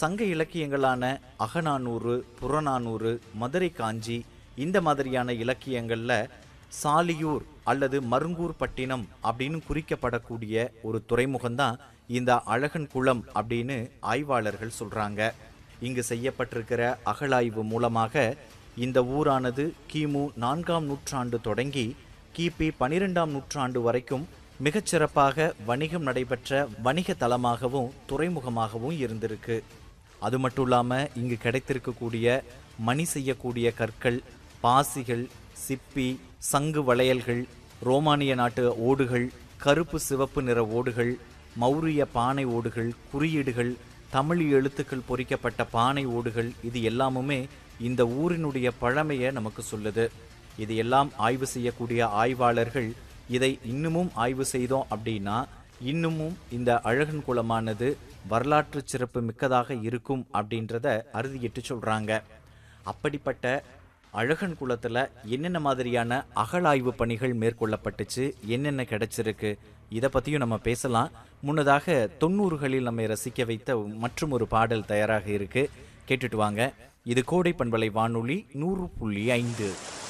சங்க இலக்கியங்களான அகநானூறு புறநானூறு மதுரை காஞ்சி இந்த மாதிரியான இலக்கியங்கள்ல சாலியூர் அல்லது மருங்கூர் பட்டினம் அப்படின்னு குறிக்கப்படக்கூடிய ஒரு துறைமுகம்தான் இந்த அழகன் குளம் அப்படின்னு ஆய்வாளர்கள் சொல்றாங்க இங்கு செய்யப்பட்டிருக்கிற அகழாய்வு மூலமாக இந்த ஊரானது கிமு நான்காம் நூற்றாண்டு தொடங்கி கிபி பனிரெண்டாம் நூற்றாண்டு வரைக்கும் மிகச்சிறப்பாக வணிகம் நடைபெற்ற வணிக தலமாகவும் துறைமுகமாகவும் இருந்திருக்கு அது மட்டும் இல்லாமல் இங்கு கிடைத்திருக்கக்கூடிய மணி செய்யக்கூடிய கற்கள் பாசிகள் சிப்பி சங்கு வளையல்கள் ரோமானிய நாட்டு ஓடுகள் கருப்பு சிவப்பு நிற ஓடுகள் மௌரிய பானை ஓடுகள் குறியீடுகள் தமிழ் எழுத்துக்கள் பொறிக்கப்பட்ட பானை ஓடுகள் இது எல்லாமுமே இந்த ஊரினுடைய பழமையை நமக்கு சொல்லுது இது எல்லாம் ஆய்வு செய்யக்கூடிய ஆய்வாளர்கள் இதை இன்னமும் ஆய்வு செய்தோம் அப்படின்னா இன்னமும் இந்த அழகன் குளமானது வரலாற்று சிறப்பு மிக்கதாக இருக்கும் அப்படின்றத அறுதியிட்டு சொல்றாங்க அப்படிப்பட்ட அழகன் குளத்துல என்னென்ன மாதிரியான அகழாய்வு பணிகள் மேற்கொள்ளப்பட்டுச்சு என்னென்ன கிடைச்சிருக்கு இதை பத்தியும் நம்ம பேசலாம் முன்னதாக தொண்ணூறுகளில் நம்மை ரசிக்க வைத்த மற்றும் ஒரு பாடல் தயாராக இருக்கு கேட்டுட்டு வாங்க இது கோடை பண்பலை வானொலி நூறு புள்ளி ஐந்து